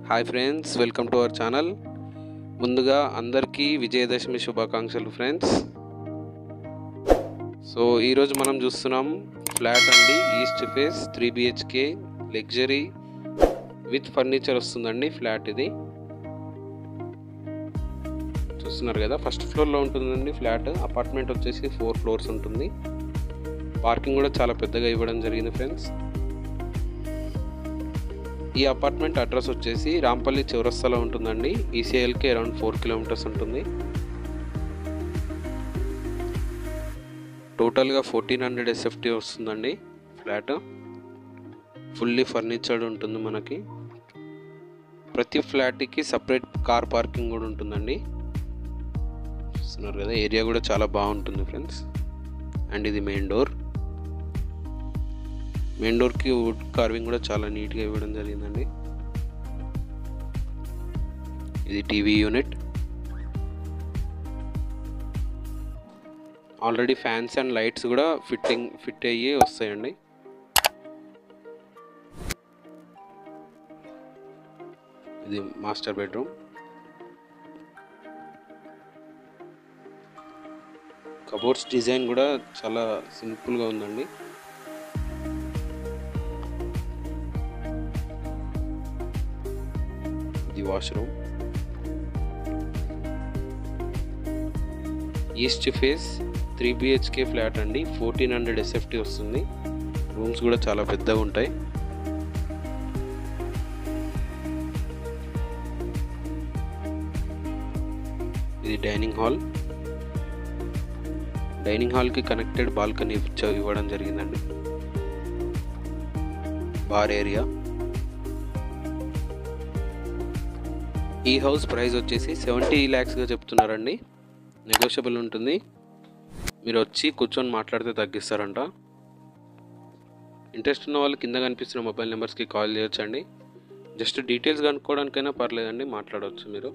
hi friends welcome to our channel ముందుగా అందరికీ విజయదశమి శుభాకాంక్షలు ఫ్రెండ్స్ సో ఈరోజు మనం చూస్తున్నాం ఫ్లాట్ అండి east face three BHK luxury with furniture వస్తుందండి ఫ్లాట్ ఇది చూస్తున్నారు కదా ఫస్ట్ ఫ్లోర్లో ఉంటుందండి ఫ్లాట్ అపార్ట్మెంట్ వచ్చేసి ఫోర్ ఫ్లోర్స్ ఉంటుంది పార్కింగ్ కూడా చాలా పెద్దగా ఇవ్వడం జరిగింది ఫ్రెండ్స్ ఈ అపార్ట్మెంట్ అడ్రస్ వచ్చేసి రాంపల్లి చౌరస్తాలో ఉంటుందండి ఈసీఎల్కి అరౌండ్ ఫోర్ కిలోమీటర్స్ ఉంటుంది టోటల్గా ఫోర్టీన్ హండ్రెడ్ ఎస్ఎఫ్టీ వస్తుందండి ఫ్లాట్ ఫుల్లీ ఫర్నిచర్డ్ ఉంటుంది మనకి ప్రతి ఫ్లాట్కి సపరేట్ కార్ పార్కింగ్ కూడా ఉంటుందండి చూస్తున్నారు కదా ఏరియా కూడా చాలా బాగుంటుంది ఫ్రెండ్స్ అండ్ ఇది మెయిన్ డోర్ మెయిన్ డోర్కి వుడ్ కార్వింగ్ కూడా చాలా నీట్గా ఇవ్వడం జరిగిందండి ఇది TV unit already fans and lights కూడా ఫిట్టింగ్ ఫిట్ అయ్యి వస్తాయండి ఇది మాస్టర్ బెడ్రూమ్ కబోర్డ్స్ డిజైన్ కూడా చాలా సింపుల్గా ఉందండి ఇది washroom east face three BHK flat అండి ఫోర్టీన్ హండ్రెడ్ ఎస్ఎఫ్టీ వస్తుంది రూమ్స్ కూడా చాలా పెద్దగా ఉంటాయి ఇది డైనింగ్ హాల్ డైనింగ్ హాల్కి కనెక్టెడ్ బాల్కనీ ఇవ్వడం జరిగిందండి బార్ ఏరియా ఈ హౌస్ ప్రైస్ వచ్చేసి సెవెంటీ ల్యాక్స్గా చెప్తున్నారండి నెగోషియబుల్ ఉంటుంది మీరు వచ్చి కూర్చొని మాట్లాడితే తగ్గిస్తారంట ఇంట్రెస్ట్ ఉన్న వాళ్ళు కింద కనిపిస్తున్న మొబైల్ నెంబర్స్కి కాల్ చేయొచ్చండి జస్ట్ డీటెయిల్స్ కనుక్కోవడానికైనా పర్లేదండి మాట్లాడవచ్చు మీరు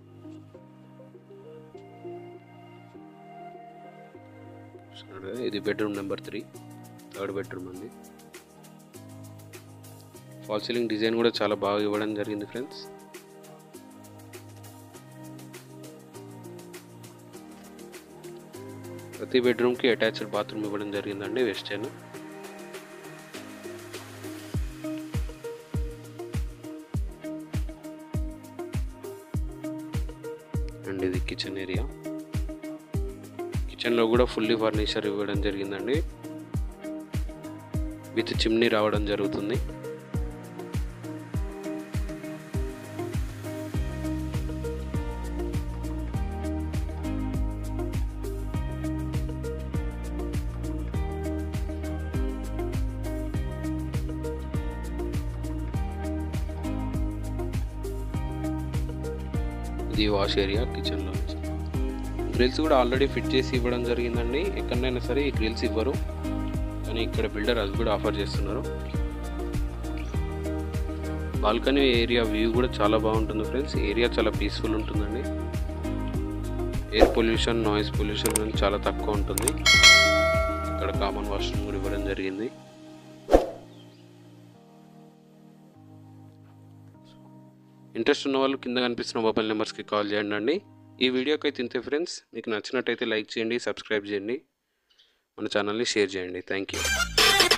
ఇది bedroom number three third bedroom అండి ఫాల్ సీలింగ్ డిజైన్ కూడా చాలా బాగా ఇవ్వడం జరిగింది ఫ్రెండ్స్ ప్రతి బెడ్రూమ్కి అటాచ్డ్ బాత్రూమ్ ఇవ్వడం జరిగిందండి వెస్టర్న్ అండ్ ఇది కిచెన్ ఏరియా కిచెన్లో కూడా ఫుల్లీ ఫర్నిచర్ ఇవ్వడం జరిగిందండి విత్ చిమ్నీ రావడం జరుగుతుంది ఇది వాష్ ఏరియా కిచెన్లో గ్రిల్స్ కూడా ఆల్రెడీ ఫిట్ చేసి ఇవ్వడం జరిగిందండి ఎక్కడైనా సరే ఈ గ్రిల్స్ ఇవ్వరు కానీ ఇక్కడ బిల్డర్ అది కూడా ఆఫర్ చేస్తున్నారు బాల్కనీ ఏరియా వ్యూ కూడా చాలా బాగుంటుంది ఫ్రెండ్స్ ఏరియా చాలా పీస్ఫుల్ ఉంటుందండి ఎయిర్ పొల్యూషన్ నాయిస్ పొల్యూషన్ చాలా తక్కువ ఉంటుంది ఇక్కడ కామన్ వాష్రూమ్ కూడా ఇవ్వడం జరిగింది ఇంట్రెస్ట్ ఉన్న వాళ్ళు కింద కనిపిస్తున్న మొబైల్ నెంబర్స్కి కాల్ చేయండి అండి ఈ వీడియోకి అయితే ఇంతే ఫ్రెండ్స్ మీకు నచ్చినట్టయితే లైక్ చేయండి సబ్స్క్రైబ్ చేయండి మన ఛానల్ని షేర్ చేయండి థ్యాంక్ యూ